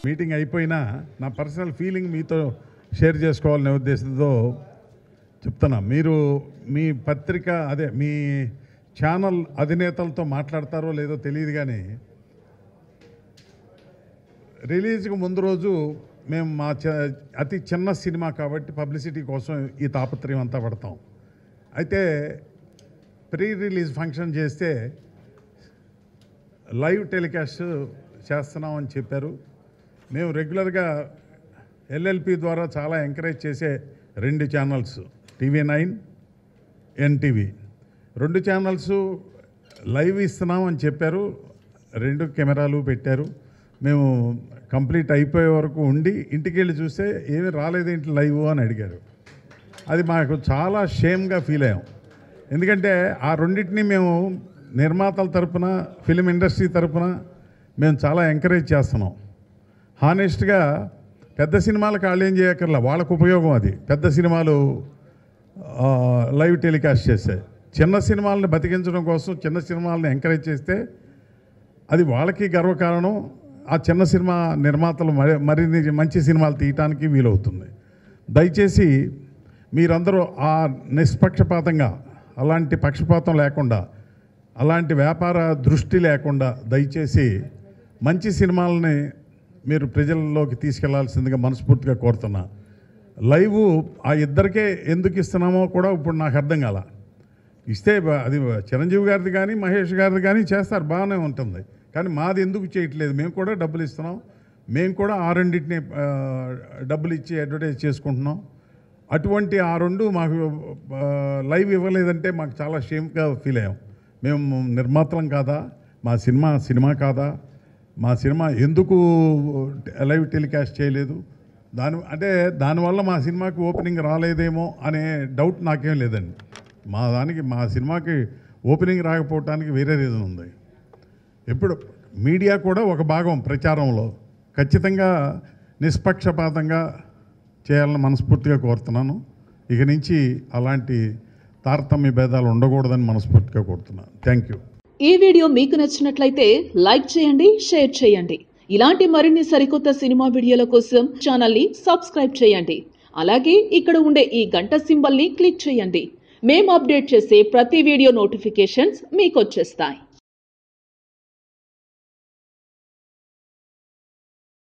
meeting అయిపోయినా నా personal feeling మీతో షేర్ చేసుకోవాలనే ఉద్దేశంతో చెప్తున్నా మీరు మీ పత్రిక అదే మీ ఛానల్ అధినేతలతో మాట్లాడతారో లేదో తెలియదు కానీ రిలీజ్కి ముందు రోజు మేము మా చ- అతి చిన్న సినిమా కాబట్టి పబ్లిసిటీ కోసం ఈ తాపత్రయం అంతా పడతాం అయితే ప్రీ రిలీజ్ ఫంక్షన్ చేస్తే లైవ్ టెలికాస్ట్ చేస్తున్నామని చెప్పారు మేము రెగ్యులర్గా ఎల్ఎల్పి ద్వారా చాలా ఎంకరేజ్ చేసే రెండు ఛానల్స్ టీవీ నైన్ ఎన్టీవీ రెండు ఛానల్స్ లైవ్ ఇస్తున్నాం అని చెప్పారు రెండు కెమెరాలు పెట్టారు మేము కంప్లీట్ అయిపోయే వరకు ఉండి ఇంటికి వెళ్ళి చూస్తే ఏమీ రాలేదేంటి లైవ్ అని అడిగారు అది మాకు చాలా షేమ్గా ఫీల్ అయ్యాం ఎందుకంటే ఆ రెండింటిని మేము నిర్మాతల తరపున ఫిలిం ఇండస్ట్రీ తరపున మేము చాలా ఎంకరేజ్ చేస్తున్నాం హానెస్ట్గా పెద్ద సినిమాలకు వాళ్ళు ఏం చేయక్కర్లా వాళ్ళకు ఉపయోగం అది పెద్ద సినిమాలు ఆ, లైవ్ టెలికాస్ట్ చేస్తే చిన్న సినిమాలను బతికించడం కోసం చిన్న సినిమాలను ఎంకరేజ్ చేస్తే అది వాళ్ళకి గర్వకారణం ఆ చిన్న సినిమా నిర్మాతలు మరి మరిన్ని మంచి సినిమాలు తీయటానికి వీలవుతుంది దయచేసి మీరందరూ ఆ నిష్పక్షపాతంగా అలాంటి పక్షపాతం లేకుండా అలాంటి వ్యాపార దృష్టి లేకుండా దయచేసి మంచి సినిమాలని మీరు ప్రజల్లోకి తీసుకెళ్లాల్సిందిగా మనస్ఫూర్తిగా కోరుతున్నా లైవ్ ఆ ఇద్దరికే ఎందుకు ఇస్తున్నామో కూడా ఇప్పుడు నాకు అర్థం కాల ఇస్తే బ- అది చిరంజీవి గారిది కానీ మహేష్ గారిది కానీ చేస్తారు బాగానే ఉంటుంది కానీ మాది ఎందుకు చేయట్లేదు మేము కూడా డబ్బులు ఇస్తున్నాం మేము కూడా ఆ రెండింటిని ఆ, డబ్బులు ఇచ్చి అడ్వర్టైజ్ చేసుకుంటున్నాం అటువంటి ఆ రెండు మాకు ఆ, లైవ్ ఇవ్వలేదంటే మాకు చాలా షేమ్గా ఫీల్ అయ్యాం మేము నిర్మాతలం కాదా మా సినిమా సినిమా కాదా మా సినిమా ఎందుకు లైవ్ టెలికాస్ట్ చేయలేదు దాని అంటే దానివల్ల మా సినిమాకి ఓపెనింగ్ రాలేదేమో అనే డౌట్ నాకేం లేదండి మా దానికి మా సినిమాకి ఓపెనింగ్ రాకపోవటానికి వేరే రీజన్ ఉంది ఎప్పుడు మీడియా కూడా ఒక భాగం ప్రచారంలో ఖచ్చితంగా నిష్పక్షపాతంగా చేయాలని మనస్ఫూర్తిగా కోరుతున్నాను ఇక నుంచి అలాంటి తారతమ్య భేదాలు ఉండకూడదని మనస్ఫూర్తిగా కోరుతున్నాను థ్యాంక్ యూ ఈ వీడియో మీకు నచ్చినట్లయితే లైక్ చేయండి షేర్ చేయండి ఇలాంటి మరిన్ని సరికొత్త సినిమా వీడియోల కోసం ఛానల్ ని సబ్స్క్రైబ్ చేయండి అలాగే ఇక్కడ ఉండే ఈ గంట సింబల్ ని క్లిక్ చేయండి మేము అప్డేట్ చేసే ప్రతి వీడియో నోటిఫికేషన్స్ మీకు వచ్చేస్తాయి